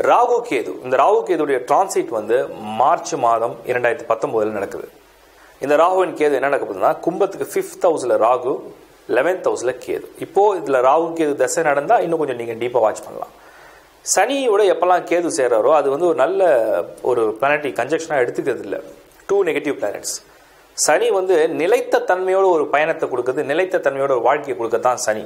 ராகு கேது இந்த ராகு கேதுடைய டிரான்சிட் வந்து மார்ச் மாதம் இரண்டாயிரத்தி பத்தொன்பதுல நடக்குது இந்த ராகுவின் கேது என்ன நடக்க போகுதுன்னா கும்பத்துக்கு ஃபிஃப்த் ஹவுஸ்ல ராகு லெவன்த் ஹவுஸ்ல கேது இப்போ இதுல ராகு கேது தசை நடந்தா இன்னும் கொஞ்சம் நீங்க டீப்பா வாட்ச் பண்ணலாம் சனியோட எப்பெல்லாம் கேது சேர்றாரோ அது வந்து ஒரு நல்ல ஒரு பிளானட்டி கன்ஜெக்ஷனாக எடுத்துக்கிறது இல்லை டூ நெகட்டிவ் பிளானட்ஸ் சனி வந்து நிலைத்த தன்மையோட ஒரு பயணத்தை கொடுக்குறது நிலைத்த தன்மையோட ஒரு வாழ்க்கையை கொடுக்கத்தான் சனி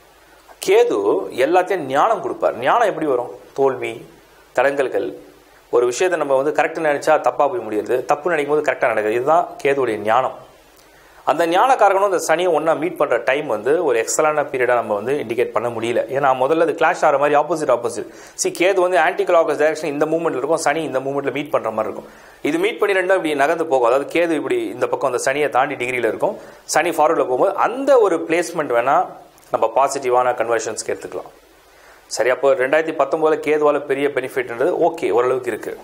கேது எல்லாத்தையும் ஞானம் கொடுப்பார் ஞானம் எப்படி வரும் தோல்வி தடங்கல்கள் ஒரு விஷயத்தை நம்ம வந்து கரெக்டாக நினைச்சா தப்பாக போய் முடியுது தப்பு நினைக்கும் போது கரெக்டாக நடக்குது இதுதான் கேதுடைய ஞானம் அந்த ஞானக்காரகனும் இந்த சனியை ஒன்றா மீட் பண்ணுற டைம் வந்து ஒரு எக்ஸலான பீரியடாக நம்ம வந்து இண்டிகேட் பண்ண முடியல ஏன்னா முதல்ல அது கிளாஷ் ஆகிற மாதிரி ஆப்போசிட் ஆப்போசிட் சி கேது வந்து ஆன்டி கிளாக்கஸ் டைரக்ஷன் இந்த மூமெண்ட்ல இருக்கும் சனி இந்த மூமெண்ட்ல மீட் பண்ணுற மாதிரி இருக்கும் இது மீட் பண்ணி ரெண்டும் இப்படி நகர்ந்து போகும் அதாவது கேது இப்படி இந்த பக்கம் அந்த சனியை தாண்டி டிகிரியில் இருக்கும் சனி ஃபார்வர்டில் போகும்போது அந்த ஒரு பிளேஸ்மெண்ட் வேணால் நம்ம பாசிட்டிவான கன்வர்ஷன்ஸ்க்கு எடுத்துக்கலாம் சரி அப்போ ரெண்டாயிரத்தி பத்தொம்போதில் கேதுவால பெரிய பெனிஃபிட்ன்றது ஓகே ஓரளவுக்கு இருக்குது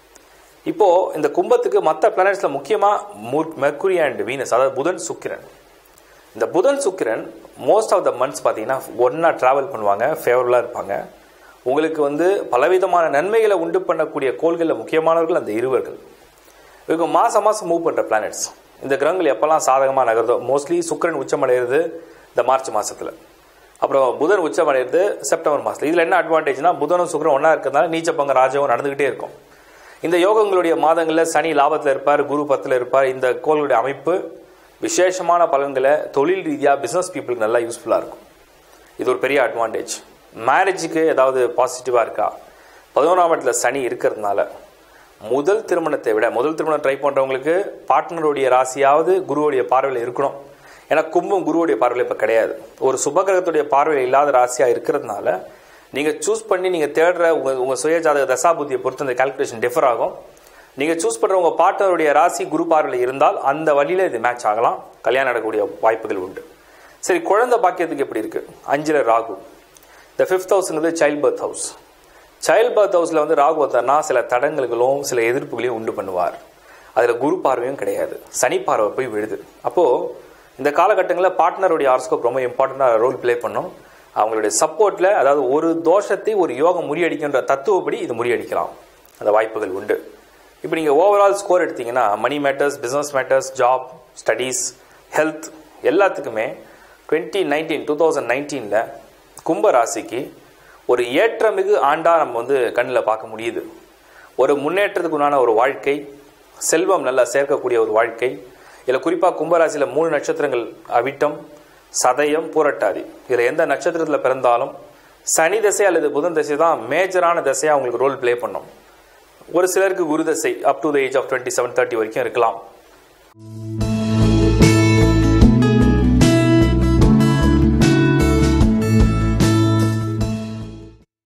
இப்போ இந்த கும்பத்துக்கு மற்ற பிளானட்ஸ்ல முக்கியமா மெர்குரி அண்ட் வீனஸ் அதாவது புதன் சுக்கிரன் இந்த புதன் சுக்கிரன் மோஸ்ட் ஆஃப் த மந்த்ஸ் பார்த்தீங்கன்னா ஒன்றா ட்ராவல் பண்ணுவாங்க ஃபேவரபுளாக இருப்பாங்க உங்களுக்கு வந்து பலவிதமான நன்மைகளை உண்டு பண்ணக்கூடிய கோள்களில் முக்கியமானவர்கள் அந்த இருவர்கள் இவங்க மாதம் மாதம் மூவ் பண்ணுற பிளானட்ஸ் இந்த கிரகங்கள் எப்போல்லாம் சாதகமாக நகருதோ மோஸ்ட்லி சுக்கிரன் உச்சமடைகிறது இந்த மார்ச் மாதத்தில் அப்புறம் புதன் உச்சமடைகிறது செப்டம்பர் மாதத்தில் இதில் என்ன அட்வான்டேஜ்னா புதனும் சுக்கிரன் ஒன்றா இருக்கிறதுனால நீச்சப்பங்க ராஜாவும் நடந்துக்கிட்டே இருக்கும் இந்த யோகங்களுடைய மாதங்களில் சனி லாபத்தில் இருப்பார் குரு பத்தில் இருப்பார் இந்த கோளுடைய அமைப்பு விசேஷமான பலன்களை தொழில் ரீதியாக பிஸ்னஸ் பீப்புளுக்கு நல்லா யூஸ்ஃபுல்லாக இருக்கும் இது ஒரு பெரிய அட்வான்டேஜ் மேரேஜுக்கு ஏதாவது பாசிட்டிவாக இருக்கா பதினோராம் இடத்துல சனி இருக்கிறதுனால முதல் திருமணத்தை விட முதல் திருமணம் ட்ரை பண்ணுறவங்களுக்கு பார்ட்னருடைய ராசியாவது குருவுடைய பார்வையில் இருக்கணும் ஏன்னா கும்பம் குருவுடைய பார்வையில் இப்போ கிடையாது ஒரு சுபகிரகத்துடைய பார்வையில் இல்லாத ராசியாக இருக்கிறதுனால நீங்கள் சூஸ் பண்ணி நீங்கள் தேடுற உங்கள் உங்கள் சுயஜாதக தசாபுத்தியை பொறுத்து அந்த கால்குலேஷன் டிஃபர் ஆகும் நீங்கள் சூஸ் பண்ணுற உங்கள் பார்ட்னருடைய ராசி குரு பார்வையில் இருந்தால் அந்த வழியில் இது மேட்ச் ஆகலாம் கல்யாணம் நடக்கக்கூடிய வாய்ப்புகள் உண்டு சரி குழந்தை பாக்கியத்துக்கு எப்படி இருக்கு அஞ்சில் ராகு இந்த ஃபிஃப்த் ஹவுஸ்ங்கிறது child birth house child birth ஹவுஸில் வந்து ராகு வந்தார்னா சில தடங்கல்களும் சில எதிர்ப்புகளையும் உண்டு பண்ணுவார் அதில் குரு பார்வையும் கிடையாது சனி பார்வை போய் விழுது அப்போது இந்த காலகட்டங்களில் பார்ட்னருடைய ஆர்ஸ்கோப் ரொம்ப இம்பார்ட்டண்டாக ரோல் ப்ளே பண்ணும் அவங்களுடைய சப்போர்ட்டில் அதாவது ஒரு தோஷத்தை ஒரு யோகம் முறியடிக்கின்ற தத்துவப்படி இது முறியடிக்கலாம் அந்த வாய்ப்புகள் உண்டு இப்போ நீங்கள் ஓவரால் ஸ்கோர் எடுத்தீங்கன்னா money matters business matters job studies health எல்லாத்துக்குமே டுவெண்ட்டி நைன்டீன் டூ தௌசண்ட் நைன்டீனில் கும்ப ராசிக்கு ஒரு ஏற்றமிகு ஆண்டாக நம்ம வந்து கண்ணில் பார்க்க முடியுது ஒரு முன்னேற்றத்துக்குண்டான ஒரு வாழ்க்கை செல்வம் நல்லா சேர்க்கக்கூடிய ஒரு வாழ்க்கை இதில் குறிப்பாக கும்பராசியில் மூணு நட்சத்திரங்கள் அவிட்டம் சதயம் பூரட்டாதி இதில் எந்த நட்சத்திரத்தில் பிறந்தாலும் சனி தசை அல்லது புதன் தசை தான் மேஜரான தசையாக அவங்களுக்கு ரோல் ப்ளே பண்ணும் ஒரு சிலருக்கு குரு தசை up to the age of twenty seven thirty வரைக்கும் இருக்கலாம்